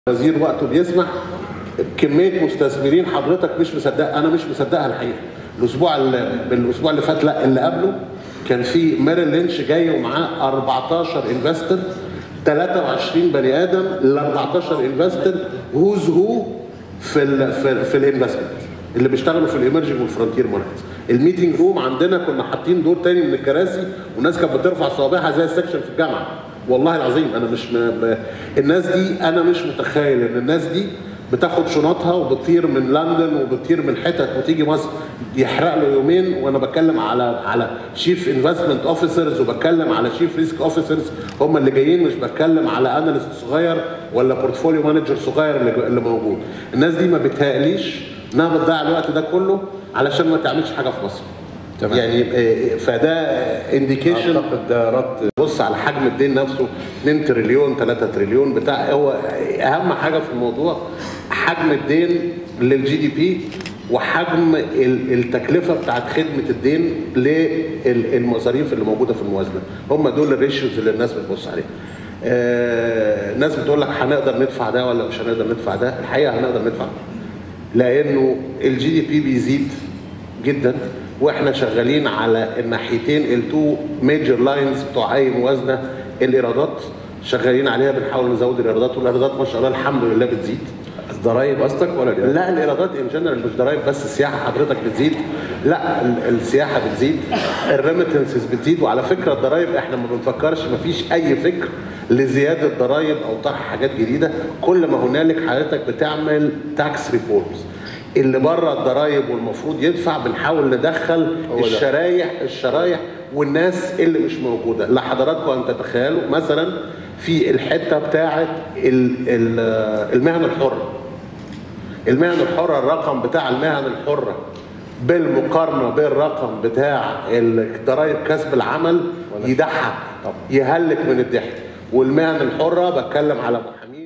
وزير وقته بيسمح كميه مستثمرين حضرتك مش مصدق انا مش مصدقها الحقيقه الاسبوع اللي الاسبوع اللي فات لا اللي قبله كان في ميريل لينش جاي ومعاه 14 انفستر 23 بني ادم ال 14 انفستر هوز هو في ال في, في الانفستمنت اللي بيشتغلوا في الايمرجنج والفرونتير ماركتس الميتنج روم عندنا كنا حاطين دور تاني من الكراسي والناس كانت بترفع صوابعها زي السكشن في الجامعه والله العظيم انا مش م... م... الناس دي انا مش متخيل ان الناس دي بتاخد شنطها وبتطير من لندن وبتطير من حتت وتيجي مصر يحرق له يومين وانا بتكلم على على شيف انفستمنت اوفيسرز وبتكلم على شيف ريسك اوفيسرز هم اللي جايين مش بتكلم على اناليست صغير ولا بورتفوليو مانجر صغير اللي, اللي موجود الناس دي ما بتهيأليش انها بتضيع الوقت ده كله علشان ما تعملش حاجه في مصر تمام. يعني آه، فده انديكيشن اعتقد ده رد بص على حجم الدين نفسه 2 تريليون 3 تريليون بتاع هو اهم حاجه في الموضوع حجم الدين للجي دي بي وحجم ال- التكلفه بتاعت خدمه الدين للمصاريف اللي موجوده في الموازنه هم دول الريشيوز اللي الناس بتبص عليها آه، الناس بتقول لك هنقدر ندفع ده ولا مش هنقدر ندفع ده الحقيقه هنقدر ندفع لانه الجي دي بي بيزيد جدا واحنا شغالين على الناحيتين التو ميجر لاينز بتوع اي موازنه الايرادات شغالين عليها بنحاول نزود الايرادات والايرادات ما شاء الله الحمد لله بتزيد الضرايب قصدك ولا الإيراد؟ لا الايرادات ان جنرال مش ضرايب بس السياحه حضرتك بتزيد لا ال- السياحه بتزيد الريمتنسز بتزيد وعلى فكره الضرايب احنا ما بنفكرش ما فيش اي فكر لزياده ضرايب او طرح حاجات جديده كل ما هنالك حضرتك بتعمل تاكس ريفورمز اللي بره الضرايب والمفروض يدفع بنحاول ندخل هو ده. الشرايح الشرايح والناس اللي مش موجوده لا حضراتكم ان تتخيلوا مثلا في الحته بتاعه ال- ال- المهن الحره المهن الحرة الرقم بتاع المهن الحرة بالمقارنة بالرقم بتاع ضرائب كسب العمل يضحك طبعا. يهلك من الضحك والمهن الحرة بتكلم على محامين